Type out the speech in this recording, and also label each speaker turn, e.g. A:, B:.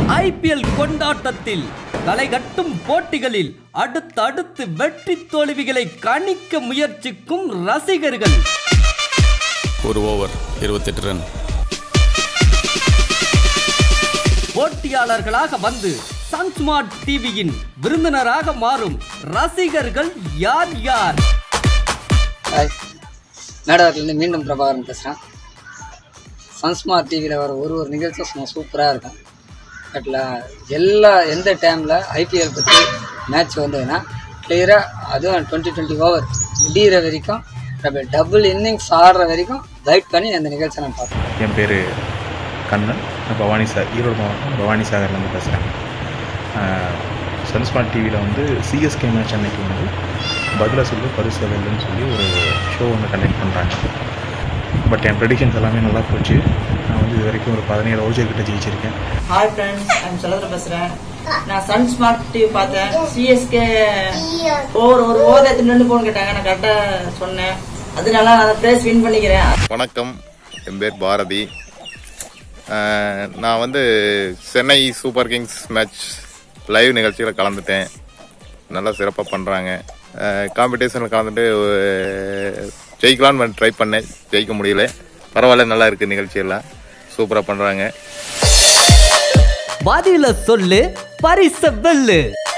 A: IPL கொண்டாட்டத்தில் களை கட்டும் போட்டிகளில் அடுத்தடுத்து வெற்றி தோல்விகளை கணிக்க முயற்சிக்கும் ரசிகர்கள்
B: ஒரு ஓவர் இருபத்தெட்டு ரன்
A: போட்டியாளர்களாக வந்து சன்ஸ்மார்ட் டிவியின் விருந்தினராக மாறும் ரசிகர்கள் யார் யார்
C: ஹாய் மேடவாக்கிலேருந்து மீண்டும் பிரபாகரன் பேசுகிறேன் சன்ஸ்மார்ட் டிவியில் வர ஒரு ஒரு நிகழ்ச்சியும் சும்மா சூப்பராக இருக்கும் பட்ல எல்லா எந்த டைமில் ஐபிஎல் பற்றி மேட்ச் வந்ததுன்னா கிளியராக அதுவும் டுவெண்ட்டி டுவெண்ட்டி ஓவர் முடிகிற வரைக்கும் டபுள் இன்னிங்ஸ் ஆடுற வரைக்கும் கைட் பண்ணி அந்த நிகழ்ச்சியை நான் பார்ப்பேன்
D: என் பேர் கண்ணன் நான் பவானி சார் ஈரோடு மாவட்டம் பவானி சாகர்லேருந்து பேசுகிறேன் சன்ஸ்மார்ட் டிவியில் வந்து சிஎஸ்கே மேட்ச் அன்னைக்கு வந்து பதிலாக சொல்லி பரிசு வெல்லுன்னு சொல்லி ஒரு ஷோ ஒன்று கண்டக்ட் பண்ணுறாங்க பட் என் ப்ரெடிக்ஷன்ஸ் எல்லாமே நல்லா போச்சு நான் வந்து இது வரைக்கும் ஒரு பதினேழு ஓஜர் கிட்ட ஜெயிச்சிருக்கேன்
E: ஹாய் ஃப்ரெண்ட்ஸ் ஐம் செலவர பேசுறேன் நான் சன் ஸ்மார்ட் டிவி பார்த்தேன் சிஎஸ்கே ஓவர் ஒரு ஓவர் எத்தனை ரெண்டு போன் கேட்டாங்க நான் கரெக்டாக சொன்னேன் அதனால நான் அந்த ப்ரைஸ் வின் பண்ணிக்கிறேன்
F: வணக்கம் என் பேர் பாரதி அஹ், நான் வந்து Chennai Super Kings match live நிகழ்ச்சியில் கலந்துட்டேன் நல்லா சிறப்பாக பண்ணுறாங்க காம்படிஷனில் கலந்துட்டு அஹ், ஜெயிக்கலான்னு ட்ரை பண்ணேன் ஜெயிக்க முடியல பரவாயில்ல நல்லா இருக்குது நிகழ்ச்சியெல்லாம் சூப்பராக பண்ணுறாங்க
A: பதில சொல்லு பரிச வெல்லு